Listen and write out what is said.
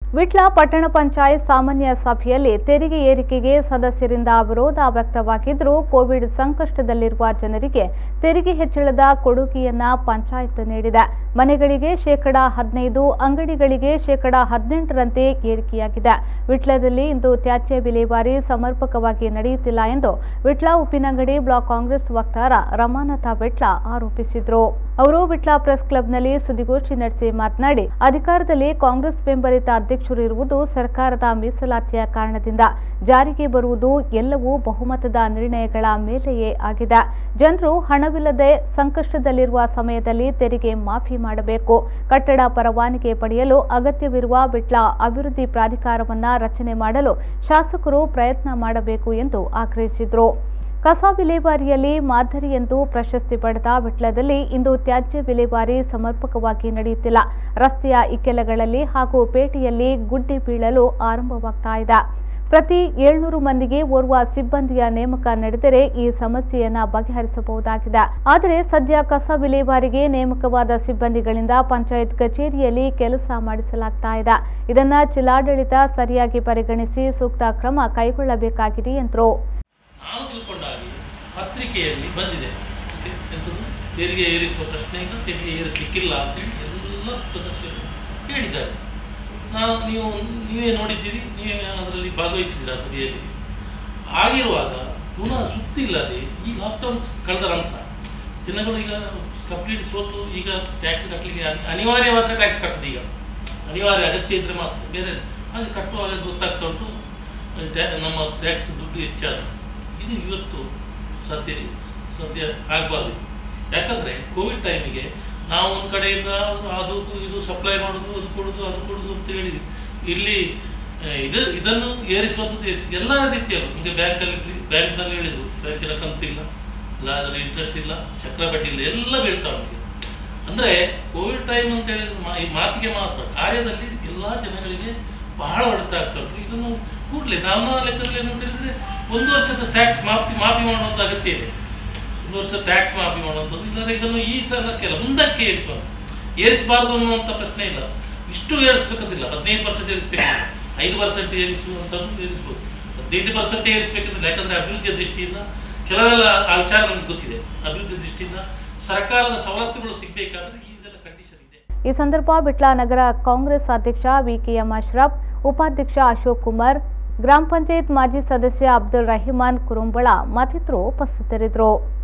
ವಿಟ್ಲ ಪಟ್ಟಣ ಪಂಚಾಯತ್ ಸಾಮಾನ್ಯ ಸಭೆಯಲ್ಲಿ ತೆರಿಗೆ ಏರಿಕೆಗೆ ಸದಸ್ಯರಿಂದ ವಿರೋಧ ವ್ಯಕ್ತವಾಗಿದ್ದರೂ ಕೋವಿಡ್ ಸಂಕಷ್ಟದಲ್ಲಿರುವ ಜನರಿಗೆ ತೆರಿಗೆ ಹೆಚ್ಚಳದ ಕೊಡುಗೆಯನ್ನ ಪಂಚಾಯತ್ ನೀಡಿದೆ ಮನೆಗಳಿಗೆ ಶೇಕಡಾ ಹದಿನೈದು ಅಂಗಡಿಗಳಿಗೆ ಶೇಕಡಾ ಹದಿನೆಂಟರಂತೆ ಏರಿಕೆಯಾಗಿದೆ ವಿಟ್ಲದಲ್ಲಿ ಇಂದು ತ್ಯಾಜ್ಯ ವಿಲೇವಾರಿ ಸಮರ್ಪಕವಾಗಿ ನಡೆಯುತ್ತಿಲ್ಲ ಎಂದು ವಿಟ್ಲ ಉಪ್ಪಿನಂಗಡಿ ಬ್ಲಾಕ್ ಕಾಂಗ್ರೆಸ್ ವಕ್ತಾರ ರಮಾನಾಥ ವಿಟ್ಲ ಆರೋಪಿಸಿದರು ಅವರು ವಿಟ್ಲ ಪ್ರೆಸ್ ಕ್ಲಬ್ನಲ್ಲಿ ಸುದ್ದಿಗೋಷ್ಠಿ ನಡೆಸಿ ಮಾತನಾಡಿ ಅಧಿಕಾರದಲ್ಲಿ ಕಾಂಗ್ರೆಸ್ ಬೆಂಬಲಿತ ಅಧ್ಯಕ್ಷರು ಇರುವುದು ಸರ್ಕಾರದ ಮೀಸಲಾತಿಯ ಕಾರಣದಿಂದ ಜಾರಿಗೆ ಬರುವುದು ಎಲ್ಲವೂ ಬಹುಮತದ ನಿರ್ಣಯಗಳ ಮೇಲೆಯೇ ಆಗಿದೆ ಜನರು ಹಣವಿಲ್ಲದೆ ಸಂಕಷ್ಟದಲ್ಲಿರುವ ಸಮಯದಲ್ಲಿ ತೆರಿಗೆ ಮಾಫಿ ಮಾಡಬೇಕು ಕಟ್ಟಡ ಪರವಾನಗಿ ಪಡೆಯಲು ಅಗತ್ಯವಿರುವ ವಿಟ್ಲ ಅಭಿವೃದ್ಧಿ ಪ್ರಾಧಿಕಾರವನ್ನ ರಚನೆ ಮಾಡಲು ಶಾಸಕರು ಪ್ರಯತ್ನ ಮಾಡಬೇಕು ಎಂದು ಆಗ್ರಹಿಸಿದರು ಕಸ ವಿಲೇವಾರಿಯಲ್ಲಿ ಮಾದರಿ ಎಂದು ಪ್ರಶಸ್ತಿ ಪಡೆದ ವಿಟ್ಲದಲ್ಲಿ ಇಂದು ತ್ಯಾಜ್ಯ ವಿಲೇವಾರಿ ಸಮರ್ಪಕವಾಗಿ ನಡೆಯುತ್ತಿಲ್ಲ ರಸ್ತೆಯ ಇಕ್ಕೆಲಗಳಲ್ಲಿ ಹಾಗೂ ಪೇಟೆಯಲ್ಲಿ ಗುಡ್ಡೆ ಬೀಳಲು ಆರಂಭವಾಗ್ತಾ ಇದೆ ಪ್ರತಿ ಏಳ್ನೂರು ಮಂದಿಗೆ ಓರ್ವ ಸಿಬ್ಬಂದಿಯ ನೇಮಕ ನಡೆದರೆ ಈ ಸಮಸ್ಯೆಯನ್ನ ಬಗೆಹರಿಸಬಹುದಾಗಿದೆ ಆದರೆ ಸದ್ಯ ಕಸ ವಿಲೇವಾರಿಗೆ ನೇಮಕವಾದ ಸಿಬ್ಬಂದಿಗಳಿಂದ ಪಂಚಾಯತ್ ಕಚೇರಿಯಲ್ಲಿ ಕೆಲಸ ಮಾಡಿಸಲಾಗ್ತಾ ಇದೆ ಇದನ್ನ ಜಿಲ್ಲಾಡಳಿತ ಸರಿಯಾಗಿ ಪರಿಗಣಿಸಿ ಸೂಕ್ತ ಕ್ರಮ ಕೈಗೊಳ್ಳಬೇಕಾಗಿದೆ ಎಂದರು ನಾನು ತಿಳ್ಕೊಂಡಾಗಿ ಪತ್ರಿಕೆಯಲ್ಲಿ ಬಂದಿದೆ ಓಕೆ, ಎಂಥದ್ದು ತೆರಿಗೆ ಏರಿಸುವ ಪ್ರಶ್ನೆ ಇಲ್ಲ ತೆರಿಗೆ ಏರಿಸಲಿಕ್ಕಿಲ್ಲ ಅಂತೇಳಿ ಎಲ್ಲ ಸದಸ್ಯರು ಹೇಳಿದ್ದಾರೆ ನಾವು ನೀವು ನೀವೇ ನೋಡಿದ್ದೀರಿ ನೀವೇ ಅದರಲ್ಲಿ ಭಾಗವಹಿಸಿದ್ದೀರ ಆ ಸಭೆಯಲ್ಲಿ ಆಗಿರುವಾಗ ಪುನಃ ಸುತ್ತಿ ಇಲ್ಲದೆ ಈ ಲಾಕ್ಡೌನ್ ಕಳೆದ ನಂತರ ದಿನಗಳು ಈಗ ಕಂಪ್ಲೀಟ್ ಸೋತು ಈಗ ಟ್ಯಾಕ್ಸ್ ಕಟ್ಟಲಿಕ್ಕೆ ಅನಿ- ಅನಿವಾರ್ಯವಾದ ಟ್ಯಾಕ್ಸ್ ಕಟ್ಟದು ಈಗ ಅನಿವಾರ್ಯ ಅಗತ್ಯ ಇದ್ರೆ ಮಾತ್ರ ಬೇರೆ ಹಾಗೆ ಕಟ್ಟುವಾಗ ಗೊತ್ತಾಗ್ತಾ ಉಂಟು ಟ್ಯಾ- ನಮ್ಮ ಟ್ಯಾಕ್ಸ್ ದುಡ್ಡು ಹೆಚ್ಚಾದ ಇದು ಇವತ್ತು ಸತ್ಯ ಸತ್ಯ ಆಗಬಾರ್ದು ಯಾಕಂದ್ರೆ ಕೋವಿಡ್ ಟೈಮಿಗೆ ನಾವು ಒಂದು ಕಡೆಯಿಂದ ಅದು ಇದು ಸಪ್ಲೈ ಮಾಡೋದು ಅದು ಕೊಡೋದು ಅದು ಕೊಡೋದು ಅಂತ ಹೇಳಿದ್ವಿ ಇಲ್ಲಿ ಆ, ಇದು ಇದನ್ನು ಏರಿಸುವಂಥದ್ದು ಏರಿಸಿ ಎಲ್ಲ ರೀತಿಯಲ್ಲೂ ನಿಮಗೆ ಬ್ಯಾಂಕಲ್ಲಿ ಬ್ಯಾಂಕ್ನಲ್ಲಿ ಹೇಳಿದ್ರು ಬ್ಯಾಂಕಿನ ಕಂತಿಲ್ಲ ಇಲ್ಲ ಅದರ ಇಂಟ್ರೆಸ್ಟ್ ಇಲ್ಲ ಚಕ್ರ ಬಡ್ಡಿ ಇಲ್ಲ ಎಲ್ಲ ಬೀಳ್ತಾ ಉಂಟು ಅಂದ್ರೆ ಕೋವಿಡ್ ಟೈಮ್ ಅಂತ ಹೇಳಿದ್ರೆ ಮಾ- ಈ ಮಾತಿಗೆ ಮಾತ್ರ ಕಾರ್ಯದಲ್ಲಿ ಎಲ್ಲಾ ಜನಗಳಿಗೆ ಬಹಳ ಹೊಡೆತ ಆಗ್ತಾ ಉಂಟು ಇದನ್ನು ಕೂಡಲೇ ನಮ್ಮ ಲೆಕ್ಕದಲ್ಲಿ ಏನಂತ ಹೇಳಿದ್ರೆ ಒಂದು ವರ್ಷದ ಟ್ಯಾಕ್ಸ್ ಮಾಫಿ ಮಾಫಿ ಮಾಡುವಂತ ಅಗತ್ಯ ಇದೆ ಒಂದು ವರ್ಷ ಟ್ಯಾಕ್ಸ್ ಮಾಫಿ ಮಾಡುವಂಥದ್ದು ಇಲ್ಲದ್ರೆ ಇದನ್ನು ಈ ಸಲಕ್ಕೆಲ್ಲ ಮುಂದಕ್ಕೆ ಏರಿಸುವಂತ ಏರಿಸಬಾರ್ದು ಅನ್ನುವಂಥ ಪ್ರಶ್ನೆ ಇಲ್ಲ ಇಷ್ಟು ಏರಿಸಬೇಕಂತಿಲ್ಲ ಹದಿನೈದು ಪರ್ಸೆಂಟ್ ಏರಿಸಬೇಕು ಐದು ಪರ್ಸೆಂಟ್ ಏರಿಸುವಂಥದ್ದು ಏರಿಸಬಹುದು ಹದಿನೈದು ಪರ್ಸೆಂಟ್ ಏರಿಸಬೇಕಂದ್ರೆ ಯಾಕಂದ್ರೆ ಅಭಿವೃದ್ಧಿಯ ದೃಷ್ಟಿಯಿಂದ ಕೆಲವೆಲ್ಲ ಆ ವಿಚಾರ ನಮ್ಗೆ ಗೊತ್ತಿದೆ ಅಭಿವೃದ್ಧಿ ದೃಷ್ಟಿಯಿಂದ ಸರ್ಕಾರದ ಸವಲತ್ತುಗಳು ಸಿಗಬೇಕಾದ್ರೆ ಈ ಇದೆಲ್ಲ ಕಂಡೀಷನ್ ಇದೆ ಈ ಸಂದರ್ಭ ಬಿಟ್ಲ ನಗರ ಕಾಂಗ್ರೆಸ್ ಅಧ್ಯಕ್ಷ ವಿಕೆಎಂ ಅಶ್ರಫ್ ಉಪಾಧ್ಯಕ್ಷ ಅಶೋಕ್ ಕುಮಾರ್ ಗ್ರಾಮ ಪಂಚಾಯತ್ ಮಾಜಿ ಸದಸ್ಯ ಅಬ್ದುಲ್ ರಹಿಮಾನ್ ಕುರುಂಬಳ ಮತ್ತಿತರರು ಉಪಸ್ಥಿತರಿದ್ದರು